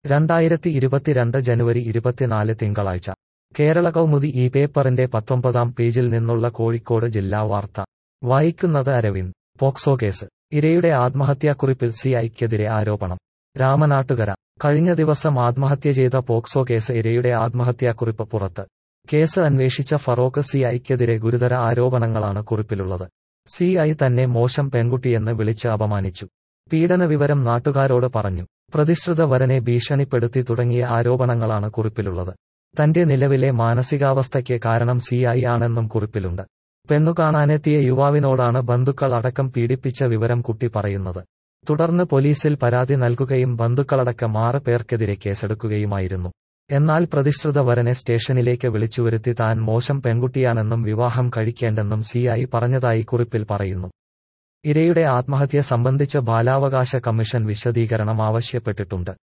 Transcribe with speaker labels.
Speaker 1: രണ്ടായിരത്തി ഇരുപത്തിരണ്ട് ജനുവരി ഇരുപത്തിനാല് തിങ്കളാഴ്ച കേരള കൗമുദി ഈ പേപ്പറിന്റെ പത്തൊമ്പതാം പേജിൽ നിന്നുള്ള കോഴിക്കോട് ജില്ലാ വാർത്ത വായിക്കുന്നത് അരവിന്ദ് പോക്സോ കേസ് ഇരയുടെ ആത്മഹത്യാക്കുറിപ്പിൽ സിഐക്കെതിരെ ആരോപണം രാമനാട്ടുകര കഴിഞ്ഞ ദിവസം ആത്മഹത്യ ചെയ്ത പോക്സോ കേസ് ഇരയുടെ ആത്മഹത്യാക്കുറിപ്പ് പുറത്ത് കേസ് അന്വേഷിച്ച ഫറോക്ക് സിഐക്കെതിരെ ഗുരുതര ആരോപണങ്ങളാണ് കുറിപ്പിലുള്ളത് സിഐ തന്നെ മോശം പെൺകുട്ടിയെന്ന് വിളിച്ച് അപമാനിച്ചു പീഡന വിവരം നാട്ടുകാരോട് പറഞ്ഞു പ്രതിശ്രുത വരനെ ഭീഷണിപ്പെടുത്തി തുടങ്ങിയ ആരോപണങ്ങളാണ് കുറിപ്പിലുള്ളത് തന്റെ നിലവിലെ മാനസികാവസ്ഥയ്ക്ക് കാരണം സിഐ ആണെന്നും കുറിപ്പിലുണ്ട് പെണ്ണു കാണാനെത്തിയ യുവാവിനോടാണ് ബന്ധുക്കൾ അടക്കം പീഡിപ്പിച്ച വിവരം കുട്ടി പറയുന്നത് തുടർന്ന് പോലീസിൽ പരാതി നൽകുകയും ബന്ധുക്കളടക്കം ആറ് പേർക്കെതിരെ കേസെടുക്കുകയുമായിരുന്നു എന്നാൽ പ്രതിശ്രുത വരനെ സ്റ്റേഷനിലേക്ക് വിളിച്ചുവരുത്തി താൻ മോശം പെൺകുട്ടിയാണെന്നും വിവാഹം കഴിക്കേണ്ടെന്നും സിഐ പറഞ്ഞതായി കുറിപ്പിൽ പറയുന്നു ഇരയുടെ ആത്മഹത്യ സംബന്ധിച്ച് ബാലാവകാശ കമ്മീഷൻ വിശദീകരണം ആവശ്യപ്പെട്ടിട്ടുണ്ട്